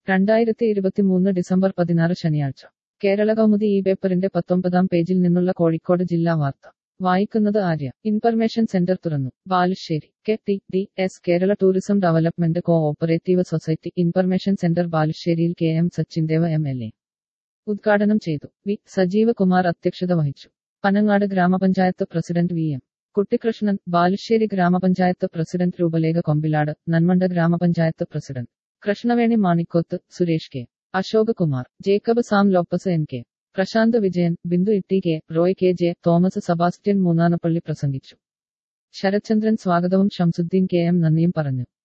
രണ്ടായിരത്തി ഇരുപത്തിമൂന്ന് ഡിസംബർ പതിനാറ് ശനിയാഴ്ച കേരള കൗമുദി ഈ പേപ്പറിന്റെ പത്തൊമ്പതാം പേജിൽ നിന്നുള്ള കോഴിക്കോട് ജില്ലാ വാർത്ത വായിക്കുന്നത് ആര്യ ഇൻഫർമേഷൻ സെന്റർ തുറന്നു Balussery K T D S Kerala tourism development co operative society information centre ബാലുശ്ശേരിയിൽ K M Sachindev M L A ഉദ്ഘാടനം ചെയ്തു വി സജീവ കുമാർ അധ്യക്ഷത വഹിച്ചു Panangad gramapanchayat president V M Kuttikrishnan Balussery gramapanchayat president Rupalekha Kombilad Nanmanda gramapanchayat president Krishnaveni Manikoth Suresh K Ashok Kumar Jacob Sam Lopez N K Prashanth Vijayan Bindu Itty K Roy K J Thomas Sebastian Moonnanappally പ്രസംഗിച്ചു ശരത്ചന്ദ്രൻ സ്വാഗതവും ഷംസുദ്ദീൻ കെ എം നന്ദിയും പറഞ്ഞു